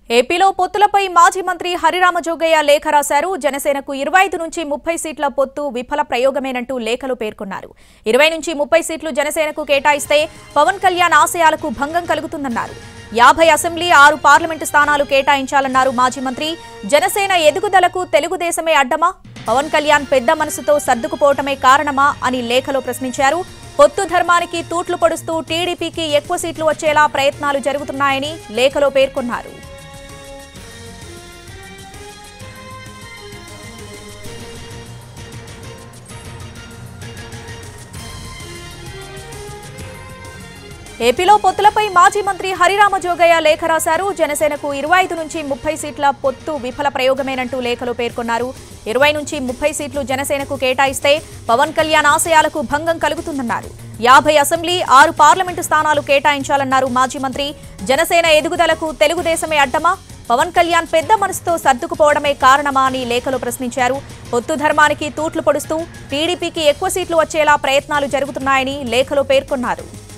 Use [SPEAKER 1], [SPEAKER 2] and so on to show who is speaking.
[SPEAKER 1] ఏపీలో పొత్తులపై మాజీ మంత్రి హరిరామ జోగయ్య లేఖ రాశారు జనసేనకు ఇరవై ఐదు నుంచి ముప్పై సీట్ల పొత్తు విఫల ప్రయోగమేనంటూ లేఖలో పేర్కొన్నారు ఇరవై నుంచి ముప్పై సీట్లు జనసేనకు కేటాయిస్తే పవన్ కళ్యాణ్ ఆశయాలకు భంగం కలుగుతుందన్నారు యాభై అసెంబ్లీ ఆరు పార్లమెంటు స్థానాలు కేటాయించాలన్నారు మాజీ మంత్రి జనసేన ఎదుగుదలకు తెలుగుదేశమే అడ్డమా పవన్ కళ్యాణ్ పెద్ద మనసుతో సర్దుకుపోవటమే కారణమా అని లేఖలో ప్రశ్నించారు పొత్తు ధర్మానికి తూట్లు పొడుస్తూ టీడీపీకి ఎక్కువ సీట్లు వచ్చేలా ప్రయత్నాలు జరుగుతున్నాయని లేఖలో పేర్కొన్నారు ఏపీలో పొత్తులపై మాజీ మంత్రి హరిరామ జోగయ్య లేఖ రాశారు జనసేనకు ఇరవై ఐదు నుంచి ముప్పై సీట్ల పొత్తు విఫల ప్రయోగమేనంటూ లేఖలో పేర్కొన్నారు ఇరవై నుంచి ముప్పై సీట్లు జనసేనకు కేటాయిస్తే పవన్ కళ్యాణ్ ఆశయాలకు భంగం కలుగుతుందన్నారు యాభై అసెంబ్లీ ఆరు పార్లమెంటు స్థానాలు కేటాయించాలన్నారు మాజీ మంత్రి జనసేన ఎదుగుదలకు తెలుగుదేశమే అడ్డమా పవన్ కళ్యాణ్ పెద్ద మనసుతో సర్దుకుపోవడమే కారణమా అని లేఖలో ప్రశ్నించారు పొత్తు ధర్మానికి తూట్లు పొడుస్తూ టీడీపీకి ఎక్కువ సీట్లు వచ్చేలా ప్రయత్నాలు జరుగుతున్నాయని లేఖలో పేర్కొన్నారు